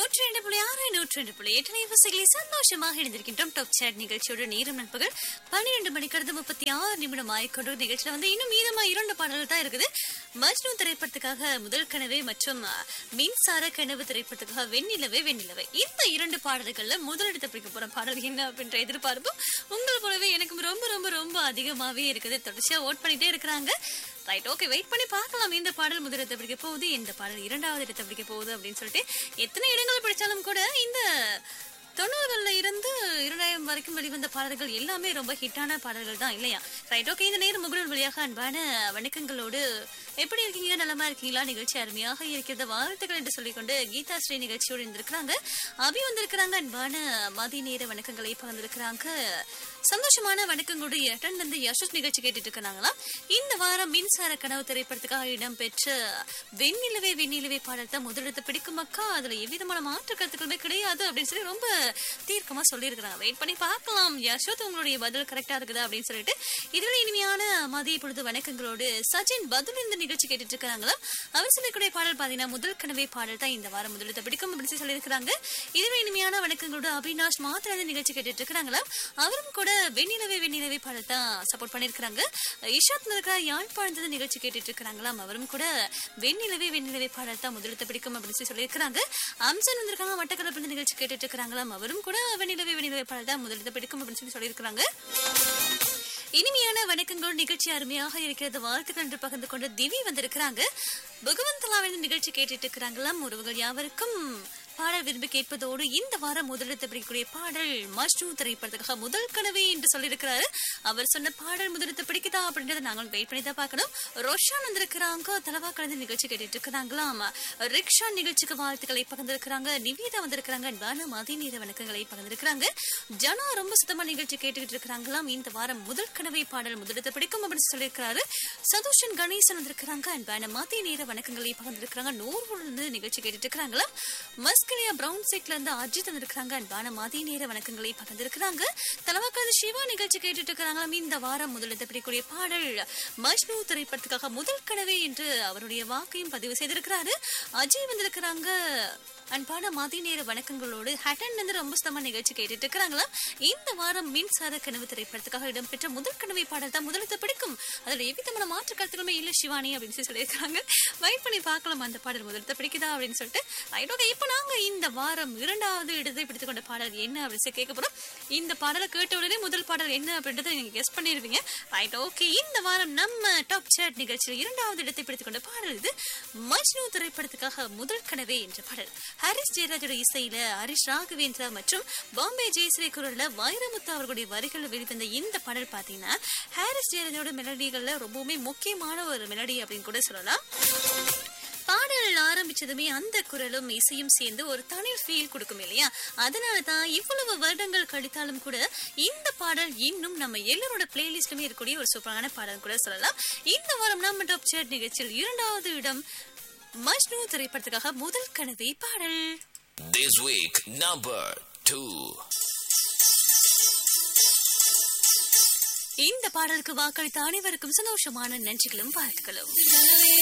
நூற்றி ரெண்டு புள்ளி ஆறு நூற்றி ரெண்டு புள்ளி எட்டு நிவசைகளை சந்தோஷமாக இணைந்திருக்கின்றோம் டாப் சேட் நிகழ்ச்சியோட நேரம் நண்பர்கள் பன்னிரெண்டு மணிக்கிறது முப்பத்தி ஆறு நிமிடம் ஆயிக்கொண்டு நிகழ்ச்சியில வந்து இன்னும் மீதமா இரண்டு பாடல்கள் தான் இருக்குது மஜ்னு திரைப்படத்துக்காக முதல் கனவு மற்றும் அஹ், மின்சார கனவு திரைப்படத்துக்காக வெண்ணிலவே வெண்ணிலவே இந்த இரண்டு பாடல்கள்ல முதலிடத்தை பிடிக்க போற பாடல் என்ன அப்படின்ற எதிர்பார்ப்பு உங்களை போலவே எனக்கும் ரொம்ப ரொம்ப ரொம்ப அதிகமாவே இருக்குது தொடர்ச்சியா ஓட் பண்ணிட்டே இருக்கிறாங்க ரைட் ஓகே வெயிட் பண்ணி பார்க்கலாம் இந்த பாடல் முதலிடத்தை பிடிக்க போகுது இந்த பாடல் இரண்டாவது இடத்தை பிடிக்க போகுது அப்படின்னு சொல்லிட்டு எத்தனை இடங்கள் பிடிச்சாலும் கூட இந்த தொண்ணூறுகள்ல இருந்து இரண்டாயிரம் வரைக்கும் வெளிவந்த பாடல்கள் எல்லாமே ரொம்ப ஹிட்டான பாடல்கள் தான் இல்லையா ரைட் ஓகே இந்த நேரம் முகநூல் வழியாக அன்பான வணக்கங்களோடு எப்படி இருக்கீங்க நலமா இருக்கீங்களா நிகழ்ச்சி அருமையாக இருக்கிறது வாழ்த்துக்கள் என்று சொல்லிக்கொண்டு கீதா ஸ்ரீ நிகழ்ச்சியோடு இருந்திருக்கிறாங்க அபி வந்திருக்கிறாங்க அன்பான மதிய நேர வணக்கங்களை பகிர்ந்திருக்கிறாங்க சந்தோஷமான வணக்கங்களோடு எட்டன் வந்து யசோஸ் நிகழ்ச்சி கேட்டுட்டு இருக்கிறாங்களாம் இந்த வாரம் மின்சார கனவு திரைப்படத்துக்காக இடம்பெற்ற வெண்ணிலவே வெண்ணிலவே பாடல் தான் முதலிடத்தை பிடிக்கும் அக்கா அதுல எவ்விதமான மாற்று கருத்துக்களுமே கிடையாது அப்படின்னு சொல்லி ரொம்ப தீர்க்கமா சொல்லியிருக்கிறாங்க வெயிட் பண்ணி பார்க்கலாம் யசோத் உங்களுடைய பதில் கரெக்டா இருக்குதா அப்படின்னு சொல்லிட்டு இதுல இனிமையான மதிய பொழுது வணக்கங்களோடு சச்சின் பதில் இந்த நிகழ்ச்சி கேட்டுட்டு இருக்காங்களாம் அவர் சொல்லக்கூடிய பாடல் பாத்தீங்கன்னா முதல் கனவே பாடல் தான் இந்த வாரம் முதலிடத்தை பிடிக்கும் அப்படின்னு சொல்லி சொல்லியிருக்கிறாங்க இதுல இனிமையான வணக்கங்களோடு அபினாஷ் மாத்திர இந்த நிகழ்ச்சி கேட்டுட்டு இருக்கிறாங்களாம் அவரும் கூட வெண்ணிலவே வெண்ணிலவே பாடல் தான் சப்போர்ட் பண்ணிருக்காங்க இஷாத் இருக்கிற யாழ்ப்பாணத்துல நிகழ்ச்சி கேட்டுட்டு இருக்கிறாங்களாம் அவரும் கூட வெண்ணிலவே வெண்ணிலவே பாடல் தான் முதலிடத்தை பிடிக்கும் அப்படின்னு சொல்லி சொல்லியிருக்கிறாங்க அம்சன் வந்திருக்காங்க மட்டக்களப்பு நிகழ்ச்சி கேட்டுட்டு இருக்கிறாங்களாம் அவரும் கூட வெண்ணிலவே வெண்ணிலவே பாடல் தான் முதலிடத்தை பிடிக்கும் அப்படின்னு சொல்லி சொல்லியிருக்கிறாங்க இனிமையான வணக்கங்களோடு நிகழ்ச்சி அருமையாக இருக்கிறது வாழ்த்துக்கள் என்று பகிர்ந்து கொண்டு திவி வந்திருக்கிறாங்க பகவந்தலாவின் நிகழ்ச்சி கேட்டுட்டு இருக்கிறாங்களாம் உறவுகள் யாவருக்கும் பாடல் விரும்பி கேட்பதோடு இந்த வாரம் முதலிடத்தை பிடிக்கக்கூடிய பாடல் மஷ்ரூ திரைப்படத்துக்காக முதல் கனவே என்று சொல்லியிருக்கிறாரு அவர் சொன்ன பாடல் முதலிடத்தை பிடிக்குதா அப்படின்றத நாங்கள் வெயிட் பண்ணி தான் பார்க்கணும் ரோஷான் வந்திருக்கிறாங்க தலவா கலந்து நிகழ்ச்சி கேட்டுட்டு இருக்கிறாங்களாம் ரிக்ஷா நிகழ்ச்சிக்கு வாழ்த்துக்களை பகிர்ந்திருக்கிறாங்க நிவேதா வந்திருக்கிறாங்க அன்பான மதிய நேர வணக்கங்களை பகிர்ந்திருக்கிறாங்க ஜனா ரொம்ப சுத்தமா நிகழ்ச்சி கேட்டுக்கிட்டு இருக்கிறாங்களாம் இந்த வாரம் முதல் கனவை பாடல் முதலிடத்தை பிடிக்கும் அப்படின்னு சொல்லியிருக்கிறாரு சதோஷன் கணேசன் வந்திருக்கிறாங்க அன்பான மதிய நேர வணக்கங்களை பகிர்ந்திருக்கிறாங்க நூறு இருந்து நிகழ்ச்சி கேட்டுட்டு இருக்கிறாங்களா மஸ்கலியா பிரவுன் சைட்ல இருந்து அஜித் வந்திருக்கிறாங்க அன்பான மதிய நேர வணக்கங்களை பகிர்ந்திருக்கிறாங்க தலைவாக்காத சிவா நிகழ்ச்சி கேட்டுட்டு இருக்கிறாங்களாம் இந்த வாரம் முதலிடத்தை பிடிக்கக்கூடிய பாடல் மஜ்னு திரைப்படத்துக்காக முதல் கனவே என்று அவருடைய வாக்கையும் பதிவு செய்திருக்கிறாரு அஜய் வந்திருக்கிறாங்க அன்பான மதிய நேர வணக்கங்களோடு ஹட்டன் வந்து ரொம்ப சுத்தமா நிகழ்ச்சி கேட்டுட்டு இருக்கிறாங்களா இந்த வாரம் மின்சார கனவு திரைப்படத்துக்காக இடம்பெற்ற முதல் கனவை பாடல் தான் முதலத்தை பிடிக்கும் அதுல எவ்விதமான மாற்று கருத்துக்களுமே இல்ல சிவானி அப்படின்னு சொல்லி சொல்லியிருக்காங்க வெயிட் பண்ணி பார்க்கலாம் அந்த பாடல் முதலத்தை பிடிக்குதா அப்படின்னு சொல்லிட்டு ரைட் ஓகே இப்போ நாங்க இந்த வாரம் இரண்டாவது இடத்தை பிடித்துக் கொண்ட பாடல் என்ன அப்படின்னு சொல்லி கேட்க போறோம் இந்த பாடலை கேட்ட உடனே முதல் பாடல் என்ன அப்படின்றத நீங்க கெஸ் பண்ணிருவீங்க ரைட் ஓகே இந்த வாரம் நம்ம டாப் சேட் நிகழ்ச்சியில் இரண்டாவது இடத்தை பிடித்துக் கொண்ட பாடல் இது மஜ்னு திரைப்படத்துக்காக முதல் கனவே என்ற பாடல் ஹாரிஸ் ஜெயராஜோட இசையில ஹரிஷ் ராகவேந்திரா மற்றும் பாம்பே ஜெயஸ்ரீ குரல்ல வைரமுத்து அவர்களுடைய வரிகள் வெளிவந்த இந்த பாடல் பாத்தீங்கன்னா ஹாரிஸ் ஜெயராஜோட மெலடிகள்ல ரொம்பவுமே முக்கியமான ஒரு மெலடி அப்படின்னு கூட சொல்லலாம் பாடல் ஆரம்பிச்சதுமே அந்த குரலும் இசையும் சேர்ந்து ஒரு தனி ஃபீல் கொடுக்கும் இல்லையா அதனால தான் இவ்வளவு வருடங்கள் கழித்தாலும் கூட இந்த பாடல் இன்னும் நம்ம எல்லாரோட பிளேலிஸ்ட்லயுமே இருக்கக்கூடிய ஒரு சூப்பரான பாடல் கூட சொல்லலாம் இந்த வாரம் நம்ம டாப் சேட் நிகழ்ச்சியில் இரண்டாவது இடம் மஜ்னு திரைப்படத்துக்காக முதல் கனவை பாடல் This week, number two. இந்த பாடலுக்கு வாக்களித்த அனைவருக்கும் சந்தோஷமான நன்றிகளும் வாழ்த்துக்களும்